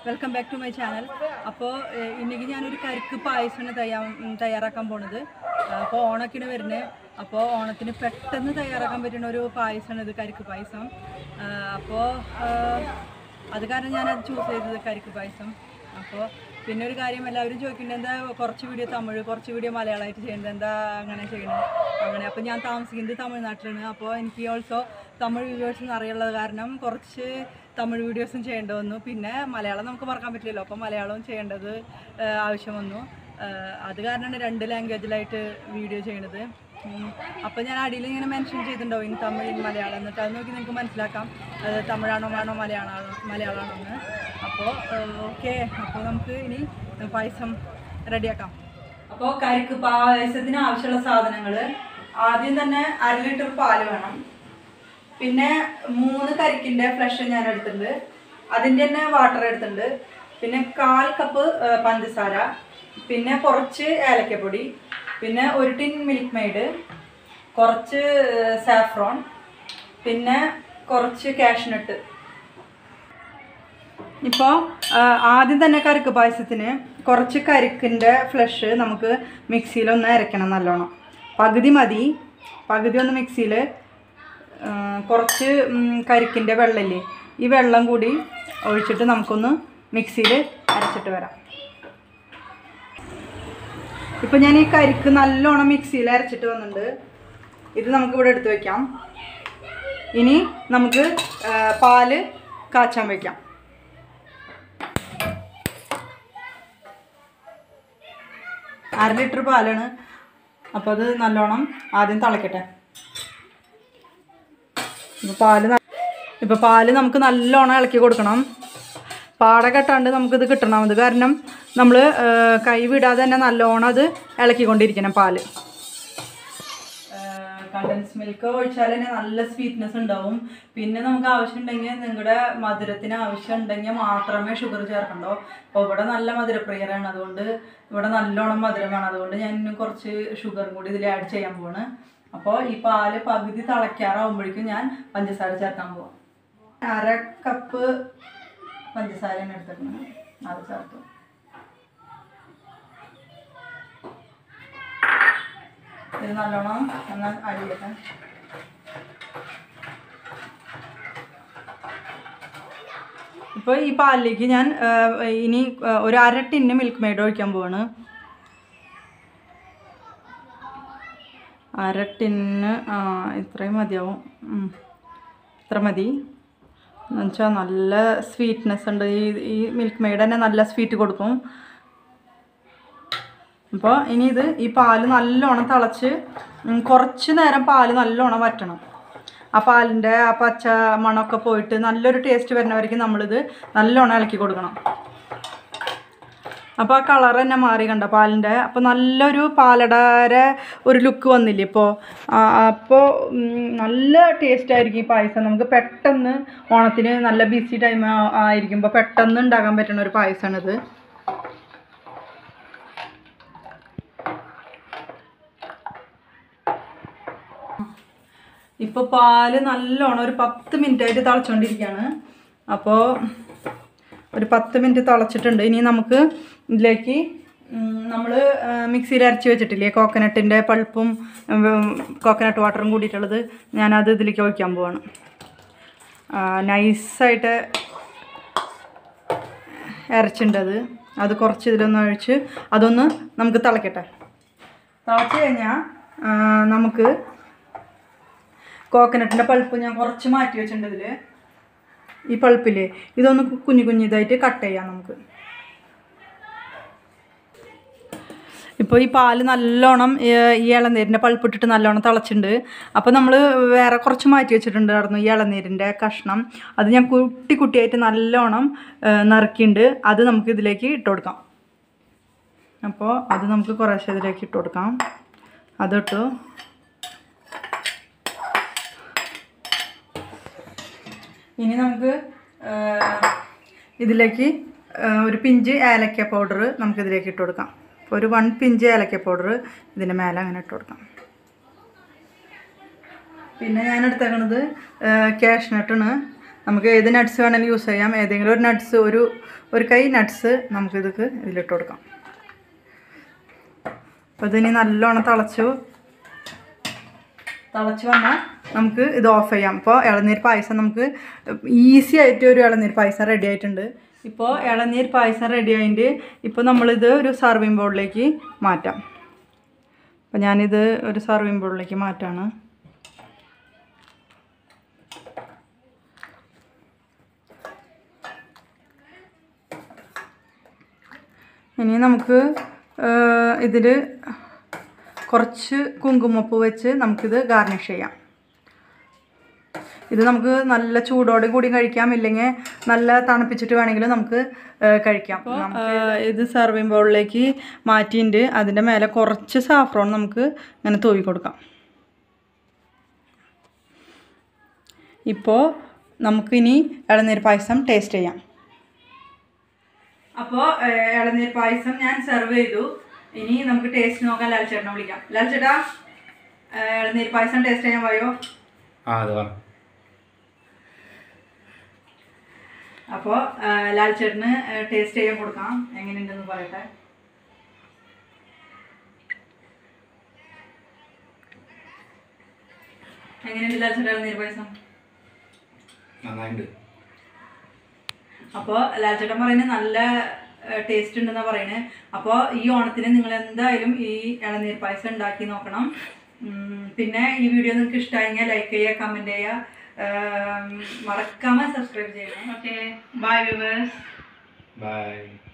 Welcome back to my channel അപ്പോൾ ഇன்றைக்கി ഞാനൊരു കരിക്ക് പായസമാണ് തയ്യാ ഉം, തയ്യാറാക്കാൻ പോണത് അപ്പോൾ ഓണക്കിന് വരുന്നത് അപ്പോൾ ഓണത്തിന് പെട്ടെന്ന് തയ്യാറാക്കാൻ പറ്റുന്ന ഒരു പായസമാണ് ഇത് കരിക്ക് പായസം അപ്പോൾ അത് കാരണം ഞാനത് ചൂസ് ചെയ്തത് കരിക്ക് പായസം അപ്പോൾ പിന്നെ ഒരു കാര്യം എല്ലാവരും ചോദിക്കേണ്ടത് എന്താ കുറച്ച് വീഡിയോ തമിഴ് കുറച്ച് വീഡിയോ മലയാളമായിട്ട് ചെയ്യുന്നത് എന്താ അങ്ങനെ ചെയ്യണത് അങ്ങനെ അപ്പോൾ ഞാൻ താമസിക്കുന്നത് തമിഴ്നാട്ടിലാണ് അപ്പോൾ എനിക്ക് ഓൾസോ തമിഴ് വീഡിയോസ് അറിയുള്ളത് കാരണം കുറച്ച് തമിഴ് വീഡിയോസും ചെയ്യേണ്ടി വന്നു പിന്നെ മലയാളം നമുക്ക് മറക്കാൻ പറ്റില്ലല്ലോ അപ്പോൾ മലയാളവും ചെയ്യേണ്ടത് ആ, ആവശ്യം വന്നു ആ, അത് കാരണമാണ് രണ്ട് ലാംഗ്വേജിലായിട്ട് വീഡിയോ ചെയ്യണത് അപ്പോൾ ഞാൻ അടിയിൽ ഇങ്ങനെ മെൻഷൻ ചെയ്തിട്ടുണ്ടാവും ഇൻ തമിഴ് ഇൻ മലയാളം എന്നിട്ട് അത് നോക്കി നിങ്ങൾക്ക് മനസ്സിലാക്കാം അത് തമിഴാണോ ആണോ മലയാളമാണോ മലയാളമാണോ എന്ന് അപ്പോൾ ഓക്കെ അപ്പോൾ നമുക്ക് ഇനി പായസം റെഡിയാക്കാം അപ്പോൾ കരിക്ക് പായസത്തിന് ആവശ്യമുള്ള സാധനങ്ങൾ ആദ്യം തന്നെ അര ലിറ്റർ പാല് വേണം പിന്നെ മൂന്ന് കരിക്കിൻ്റെ ഫ്ലഷ് ഞാൻ എടുത്തിട്ടുണ്ട് അതിൻ്റെ തന്നെ വാട്ടർ എടുത്തിട്ടുണ്ട് പിന്നെ കാൽ കപ്പ് ആ, പഞ്ചസാര പിന്നെ കുറച്ച് ഏലക്കപ്പൊടി പിന്നെ ഒരു ടിൻ മിൽക്ക് മെയ്ഡ് കുറച്ച് സാഫ്രോൺ പിന്നെ കുറച്ച് കാഷ്നട്ട് ഇപ്പോൾ ആദ്യം തന്നെ കരുക്ക് പായസത്തിന് കുറച്ച് കരിക്കിൻ്റെ ഫ്ലഷ് നമുക്ക് മിക്സിയിൽ ഒന്ന് അരയ്ക്കണം നല്ലോണം പകുതി മതി പകുതി ഒന്ന് മിക്സിയിൽ കുറച്ച് കരിക്കിൻ്റെ വെള്ളമില്ലേ ഈ വെള്ളം കൂടി ഒഴിച്ചിട്ട് നമുക്കൊന്ന് മിക്സിയിൽ അരച്ചിട്ട് വരാം ഇപ്പം ഞാൻ ഈ കരിക്ക് നല്ലോണം മിക്സിയിൽ അരച്ചിട്ട് വന്നിട്ടുണ്ട് ഇത് നമുക്ക് ഇവിടെ എടുത്ത് വെക്കാം ഇനി നമുക്ക് ആ, പാല് കാച്ചാൻ വെക്കാം അര ലിറ്റർ പാലാണ് അപ്പോൾ അത് നല്ലോണം ആദ്യം തിളക്കട്ടെ ഇപ്പോൾ പാല് ന- ഇപ്പോൾ പാല് നമുക്ക് നല്ലോണം ഇളക്കി കൊടുക്കണം പാട കെട്ടാണ്ട് നമുക്കിത് കിട്ടണം അത് കാരണം നമ്മൾ കൈ വിടാതെ തന്നെ നല്ലോണം അത് ഇളക്കിക്കൊണ്ടിരിക്കണം പാല് കണ്ടൻസ് മിൽക്ക് ഒഴിച്ചാൽ തന്നെ നല്ല സ്വീറ്റ്നെസ് ഉണ്ടാവും പിന്നെ നമുക്ക് ആവശ്യമുണ്ടെങ്കിൽ നിങ്ങളുടെ മധുരത്തിന് ആവശ്യം ഉണ്ടെങ്കിൽ മാത്രമേ ഷുഗർ ചേർക്കണ്ടോ അപ്പോൾ ഇവിടെ നല്ല മധുരപ്രിയരാണ് അതുകൊണ്ട് ഇവിടെ നല്ലോണം മധുരം വേണം അതുകൊണ്ട് ഞാൻ ഇനി കുറച്ച് ഷുഗറും കൂടി ഇതിൽ ആഡ് ചെയ്യാൻ പോവാണ് അപ്പോൾ ഈ പാല് പകുതി തിളയ്ക്കാറാവുമ്പോഴേക്കും ഞാൻ പഞ്ചസാര ചേർക്കാൻ പോവാം അര കപ്പ് പഞ്ചസാരയാണ് എടുത്തിട്ടുണ്ട് അത് ചേർത്തു ഇത് നല്ലോണം ഒന്ന് അടിയട്ടെ ഇപ്പോൾ ഈ പാലിലേക്ക് ഞാൻ ആ, ഇനി ആ, ഒരു അര ടിന്ന് മിൽക്ക് മെയ്ഡ് ഒഴിക്കാൻ പോവാണ് അര ടിന്ന് ആ ഇത്രയും മതിയാവും ഉം. ഇത്ര മതി എന്നുവെച്ചാൽ നല്ല സ്വീറ്റ്നെസ് ഉണ്ട് ഈ ഈ മിൽക്ക് മെയ്ഡ് തന്നെ നല്ല സ്വീറ്റ് കൊടുക്കും അപ്പോൾ ഇനി ഇത് ഈ പാല് നല്ലോണം തിളച്ച് ഉം, കുറച്ച് നേരം പാല് നല്ലോണം വറ്റണം ആ പാലിൻ്റെ ആ പച്ച മണമൊക്കെ പോയിട്ട് നല്ലൊരു ടേസ്റ്റ് വരുന്നവരേക്കും നമ്മളിത് നല്ലോണം ഇളക്കി കൊടുക്കണം അപ്പോൾ ആ കളർ തന്നെ മാറി കണ്ട പാലിൻ്റെ അപ്പോൾ നല്ലൊരു പാലടര ഒരു ലുക്ക് വന്നില്ലേ ഇപ്പോൾ അപ്പോൾ നല്ല ടേസ്റ്റ് ആയിരിക്കും ഈ പായസം നമുക്ക് പെട്ടെന്ന് ഓണത്തിന് നല്ല ബിസി ടൈം ആയിരിക്കുമ്പോൾ പെട്ടെന്ന് ഉണ്ടാക്കാൻ പറ്റുന്ന ഒരു പായസമാണിത് ഇപ്പോൾ പാല് നല്ലോണം ഒരു പത്ത് മിനിറ്റ് ആയിട്ട് തിളച്ചുകൊണ്ടിരിക്കുകയാണ് അപ്പോൾ ഒരു പത്ത് മിനിറ്റ് തിളച്ചിട്ടുണ്ട് ഇനി നമുക്ക് ഇതിലേക്ക് നമ്മൾ മിക്സിയിൽ അരച്ച് വെച്ചിട്ടില്ലേ കോക്കനട്ടിൻ്റെ പൾപ്പും കോക്കനട്ട് വാട്ടറും കൂടിയിട്ടുള്ളത് ഞാനത് ഇതിലേക്ക് ഒഴിക്കാൻ പോവാണ് നൈസായിട്ട് അരച്ചിട്ടുണ്ട് അത് അത് കുറച്ച് ഇതിലൊന്ന് ഒഴിച്ച് അതൊന്ന് നമുക്ക് തിളക്കട്ടെ തിളച്ച് കഴിഞ്ഞാൽ നമുക്ക് കോക്കനട്ടിൻ്റെ പൾപ്പ് ഞാൻ കുറച്ച് മാറ്റി വെച്ചിട്ടുണ്ട് ഇതിൽ ഈ പൾപ്പില്ലേ ഇതൊന്ന് കു- കുഞ്ഞു കുഞ്ഞിതായിട്ട് കട്ട് ചെയ്യാം നമുക്ക് ഇപ്പോൾ ഈ പാല് നല്ലോണം ഏ- ഈ ഇളനീരിൻ്റെ പൾപ്പിട്ടിട്ട് നല്ലോണം തിളച്ചിട്ടുണ്ട് അപ്പോൾ നമ്മൾ വേറെ കുറച്ച് മാറ്റി വെച്ചിട്ടുണ്ടായിരുന്നു ഈ ഇളനീരിൻ്റെ കഷ്ണം അത് ഞാൻ കുട്ടി കുട്ടിയായിട്ട് നല്ലോണം ഏ, നറുക്കിയിട്ടുണ്ട് അത് നമുക്ക് ഇതിലേക്ക് ഇട്ട് കൊടുക്കാം അപ്പോൾ അത് നമുക്ക് കുറേശ്ശെ ഇതിലേക്ക് ഇട്ട് കൊടുക്കാം അതിട്ടു ഇനി നമുക്ക് ആ, ഇതിലേക്ക് ആ, ഒരു പിഞ്ച് ഏലക്ക പൗഡർ നമുക്ക് ഇതിലേക്ക് ഇട്ട് കൊടുക്കാം അപ്പോൾ ഒരു വൺ പിഞ്ച് ഏലക്ക പൗഡർ ഇതിൻ്റെ മേലെ അങ്ങനെ ഇട്ട് കൊടുക്കാം പിന്നെ ഞാൻ എടുത്തേക്കണത് കാഷ്നട്ടാണ് നമുക്ക് ഏത് നട്ട്സ് വേണമെങ്കിലും യൂസ് ചെയ്യാം ഏതെങ്കിലും ഒരു നട്ട്സ് ഒരു ഒരു കൈ നട്ട്സ് നമുക്ക് ഇതൊക്കെ ഇതിലിട്ട് കൊടുക്കാം അപ്പോൾ ഇതിനി നല്ലോണം തിളച്ചു തിളച്ച് വന്നാൽ നമുക്ക് ഇത് ഓഫ് ചെയ്യാം ഇപ്പോൾ ഇളനീർ പായസം നമുക്ക് ഈസി ആയിട്ട് ഒരു ഇളനീർ പായസം റെഡി ആയിട്ടുണ്ട് ഇപ്പോൾ ഇളനീർ പായസം റെഡി ആയിട്ട് ഇപ്പോൾ നമ്മളിത് ഒരു സർവിങ് ബോളിലേക്ക് മാറ്റാം അപ്പോൾ ഞാനിത് ഒരു സർവിങ് ബോളിലേക്ക് മാറ്റാണ് ഇനി നമുക്ക് ഇതിൽ കുറച്ച് കുങ്കുമപ്പൂ വെച്ച് നമുക്കിത് ഗാർണിഷ് ചെയ്യാം ഇത് നമുക്ക് നല്ല ചൂടോടെ കൂടി കഴിക്കാം ഇല്ലെങ്കിൽ നല്ല തണുപ്പിച്ചിട്ട് വേണമെങ്കിലും നമുക്ക് ആ, കഴിക്കാം നമുക്ക് ഇത് സർവിങ് ബൗളിലേക്ക് മാറ്റിയിട്ട് അതിൻ്റെ മേലെ കുറച്ച് സാഫ്രോൺ നമുക്ക് ഇങ്ങനെ തൂവി കൊടുക്കാം ഇപ്പോൾ നമുക്കിനി ഇളനീർ പായസം ടേസ്റ്റ് ചെയ്യാം അപ്പോൾ ഇളനീർ പായസം ഞാൻ സെർവ് ചെയ്തു ഇനി നമുക്ക് ടേസ്റ്റ് നോക്കാൻ ലാൽ ചേട്ടനെ വിളിക്കാം ലാൽ ചേട്ടാ ഏ, ഇളനീർ പായസം ടേസ്റ്റ് ചെയ്യാൻ പോയോ ആ അത് പറ അപ്പോൾ ലാൽ ചേട്ടന് ടേസ്റ്റ് ചെയ്യാൻ കൊടുക്കാം എങ്ങനെയുണ്ടെന്ന് പറയട്ടെ എങ്ങനെയുണ്ട് ലാൽ ചേട്ടാ ഇളനീർ പായസം നന്നായിട്ടുണ്ട് അപ്പോൾ ലാൽച്ചേട്ടൻ പറയുന്നത് നല്ല ടേസ്റ്റ് ഉണ്ടെന്നാണ് പറയുന്നത് അപ്പോൾ ഈ ഓണത്തിന് നിങ്ങൾ എന്തായാലും ഈ ഇളനീർ പായസം ഉണ്ടാക്കി നോക്കണം ഉം, പിന്നെ ഈ വീഡിയോ നിങ്ങൾക്ക് ഇഷ്ടമായെങ്കിൽ ലൈക്ക് ചെയ്യുക കമൻറ്റ് ചെയ്യുക ഉം, മറക്കാമെ സബ്സ്ക്രൈബ് ചെയ്യണം ഓക്കെ ബൈ വ്യൂവേഴ്സ് ബൈ